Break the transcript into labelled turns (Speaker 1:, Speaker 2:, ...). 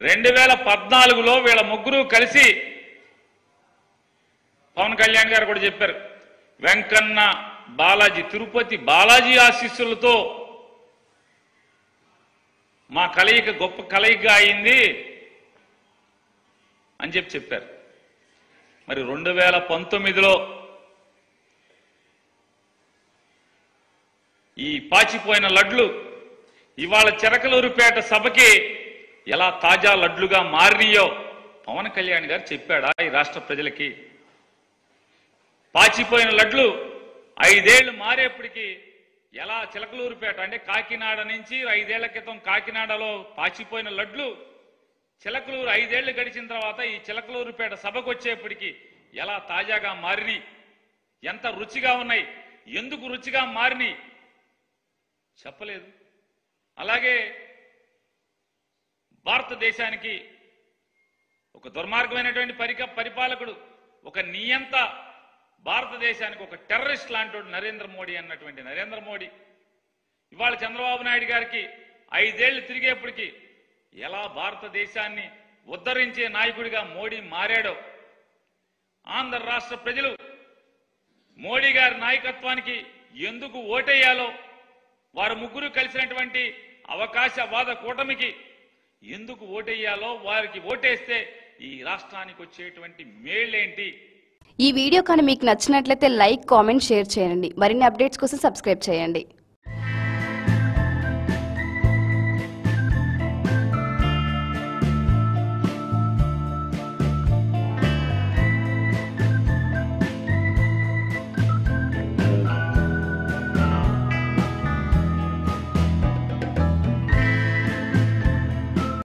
Speaker 1: రెండు వేల పద్నాలుగులో వీళ్ళ ముగ్గురు కలిసి పవన్ కళ్యాణ్ గారు కూడా చెప్పారు వెంకన్న బాలాజీ తిరుపతి బాలాజీ ఆశీస్సులతో మా కలయిక గొప్ప కలయిక అయింది అని చెప్పి చెప్పారు మరి రెండు వేల పంతొమ్మిదిలో ఈ పాచిపోయిన లడ్లు ఇవాళ చిరకలూరుపేట సభకి ఎలా తాజా లడ్లుగా మారినాయో పవన్ కళ్యాణ్ గారు చెప్పాడా ఈ రాష్ట్ర ప్రజలకి పాచిపోయిన లడ్లు ఐదేళ్లు మారేప్పటికి ఎలా చిలకలూరుపేట అంటే కాకినాడ నుంచి ఐదేళ్ల క్రితం కాకినాడలో పాచిపోయిన లడ్లు చిలకలూరు ఐదేళ్లు గడిచిన తర్వాత ఈ చిలకలూరుపేట సభకు వచ్చేప్పటికి ఎలా తాజాగా మారినాయి ఎంత రుచిగా ఉన్నాయి ఎందుకు రుచిగా మారినాయి చెప్పలేదు అలాగే భారతదేశానికి ఒక దుర్మార్గమైనటువంటి పరిక పరిపాలకుడు ఒక నియంత భారతదేశానికి ఒక టెర్రరిస్ట్ లాంటి నరేంద్ర మోడీ అన్నటువంటి నరేంద్ర మోడీ ఇవాళ చంద్రబాబు నాయుడు గారికి ఐదేళ్లు తిరిగేప్పటికి ఎలా భారతదేశాన్ని ఉద్ధరించే నాయకుడిగా మోడీ మారాడో ఆంధ్ర రాష్ట్ర ప్రజలు మోడీ గారి నాయకత్వానికి ఎందుకు ఓటేయాలో వారు ముగ్గురు కలిసినటువంటి అవకాశవాద కూటమికి ఎందుకు ఓటేయాలో వారికి ఓటేస్తే ఈ రాష్ట్రానికి వచ్చేటువంటి మేళ్ళేంటి
Speaker 2: ఈ వీడియో కానీ మీకు నచ్చినట్లయితే లైక్ కామెంట్ షేర్ చేయండి మరిన్ని అప్డేట్స్ కోసం సబ్స్క్రైబ్ చేయండి